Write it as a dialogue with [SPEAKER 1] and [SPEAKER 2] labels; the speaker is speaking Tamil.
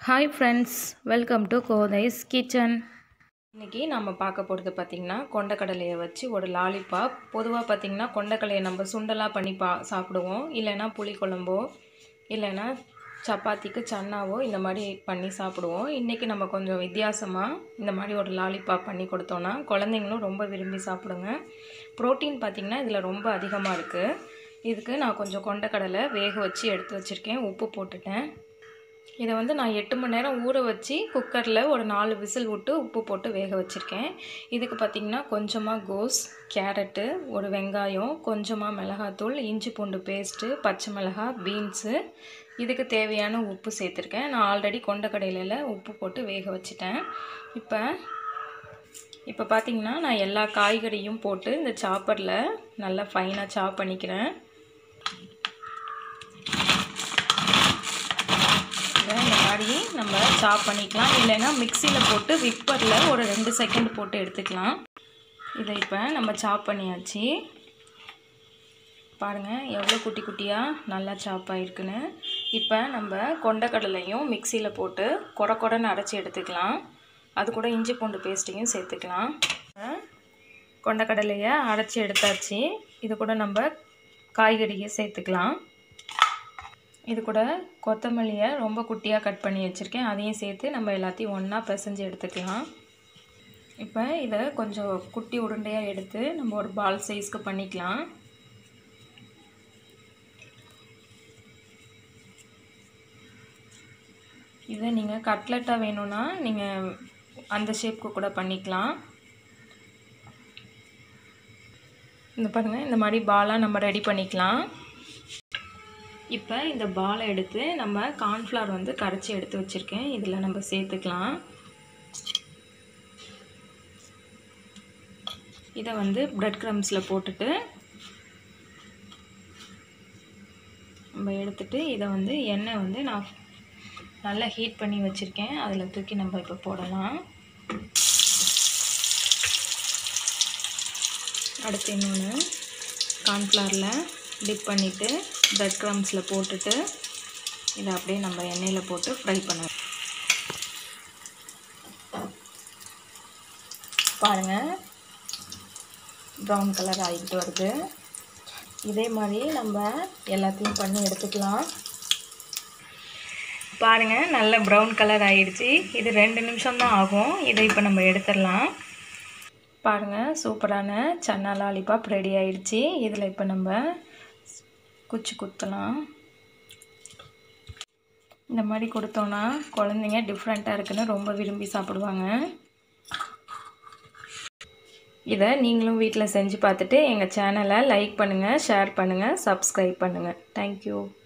[SPEAKER 1] hi friends welcome to Kothai's kitchen இன்றைக்கி நம்ம பார்க்க போகிறது பார்த்திங்கன்னா கொண்டக்கடலையை வச்சு ஒரு லாலிபாப் பொதுவாக பார்த்திங்கன்னா கொண்டக்கடலையை நம்ம சுண்டலாக பண்ணி பா சாப்பிடுவோம் இல்லைன்னா புளிக்குழம்போ இல்லைன்னா சப்பாத்திக்கு சன்னாவோ இந்த மாதிரி பண்ணி சாப்பிடுவோம் இன்றைக்கி நம்ம கொஞ்சம் வித்தியாசமாக இந்த மாதிரி ஒரு லாலிபாப் பண்ணி கொடுத்தோன்னா குழந்தைங்களும் ரொம்ப விரும்பி சாப்பிடுங்க ப்ரோட்டீன் பார்த்திங்கன்னா இதில் ரொம்ப அதிகமாக இருக்குது இதுக்கு நான் கொஞ்சம் கொண்டக்கடலை வேக வச்சு எடுத்து வச்சுருக்கேன் உப்பு போட்டுட்டேன் இதை வந்து நான் எட்டு மணி நேரம் ஊற வச்சு குக்கரில் ஒரு நாலு விசில் விட்டு உப்பு போட்டு வேக வச்சுருக்கேன் இதுக்கு பார்த்திங்கன்னா கொஞ்சமாக கோஸ் கேரட்டு ஒரு வெங்காயம் கொஞ்சமாக மிளகாத்தூள் இஞ்சி பூண்டு பேஸ்ட்டு பச்சை மிளகாய் பீன்ஸு இதுக்கு தேவையான உப்பு சேர்த்துருக்கேன் நான் ஆல்ரெடி கொண்டக்கடையில உப்பு போட்டு வேக வச்சுட்டேன் இப்போ இப்போ பார்த்திங்கன்னா நான் எல்லா காய்கறியும் போட்டு இந்த சாப்பரில் நல்லா ஃபைனாக சாப் பண்ணிக்கிறேன் இதை இந்த மாதிரி நம்ம சாப் பண்ணிக்கலாம் இல்லைன்னா மிக்சியில் போட்டு விப்பரில் ஒரு ரெண்டு செகண்ட் போட்டு எடுத்துக்கலாம் இதை இப்போ நம்ம சாப் பண்ணியாச்சு பாருங்கள் எவ்வளோ குட்டி குட்டியாக நல்லா சாப் ஆகிருக்குன்னு இப்போ நம்ம கொண்டக்கடலையும் மிக்சியில் போட்டு கொட கொடன்னு அரைச்சி எடுத்துக்கலாம் அது கூட இஞ்சி பூண்டு பேஸ்ட்டையும் சேர்த்துக்கலாம் கொண்டக்கடலையை அரைச்சி எடுத்தாச்சு இது கூட நம்ம காய்கறியை சேர்த்துக்கலாம் இது கூட கொத்தமல்லியை ரொம்ப குட்டியாக கட் பண்ணி வச்சுருக்கேன் அதையும் சேர்த்து நம்ம எல்லாத்தையும் ஒன்றா பிசைஞ்சு எடுத்துக்கலாம் இப்போ இதை கொஞ்சம் குட்டி உருண்டையாக எடுத்து நம்ம ஒரு பால் சைஸ்க்கு பண்ணிக்கலாம் இதை நீங்கள் கட்லெட்டாக வேணும்னா நீங்கள் அந்த ஷேப்க்கு கூட பண்ணிக்கலாம் இந்த பாருங்கள் இந்த மாதிரி பாலாக நம்ம ரெடி பண்ணிக்கலாம் இப்போ இந்த பாலை எடுத்து நம்ம கார்ன்ஃப்ளவர் வந்து கரைச்சி எடுத்து வச்சுருக்கேன் இதில் நம்ம சேர்த்துக்கலாம் இதை வந்து ப்ரெட் க்ரம்ஸில் போட்டுட்டு நம்ம எடுத்துட்டு இதை வந்து எண்ணெய் வந்து நான் நல்லா ஹீட் பண்ணி வச்சுருக்கேன் அதில் தூக்கி நம்ம இப்போ போடலாம் அடுத்து இன்னொன்று கார்ன்ஃப்ளவரில் டிப் பண்ணிவிட்டு ப்ரெட் க்ரம்ஸில் போட்டுட்டு இதை அப்படியே நம்ம எண்ணெயில் போட்டு ஃப்ரை பண்ணுவோம் பாருங்கள் ப்ரௌன் கலர் ஆகிட்டு வருது இதே மாதிரி நம்ம எல்லாத்தையும் பண்ணி எடுத்துக்கலாம் பாருங்கள் நல்ல ப்ரௌன் கலர் ஆகிடுச்சி இது ரெண்டு நிமிஷம் தான் ஆகும் இதை இப்போ நம்ம எடுத்துடலாம் பாருங்கள் சூப்பரான சன்னா லாலிபாப் ரெடி ஆயிடுச்சு இதில் இப்போ நம்ம குச்சி குத்தலாம் இந்த மாதிரி கொடுத்தோன்னா குழந்தைங்க டிஃப்ரெண்ட்டாக இருக்குன்னு ரொம்ப விரும்பி சாப்பிடுவாங்க இதை நீங்களும் வீட்டில் செஞ்சு பார்த்துட்டு எங்கள் சேனலை லைக் பண்ணுங்கள் ஷேர் பண்ணுங்கள் சப்ஸ்கிரைப் பண்ணுங்கள் தேங்க்யூ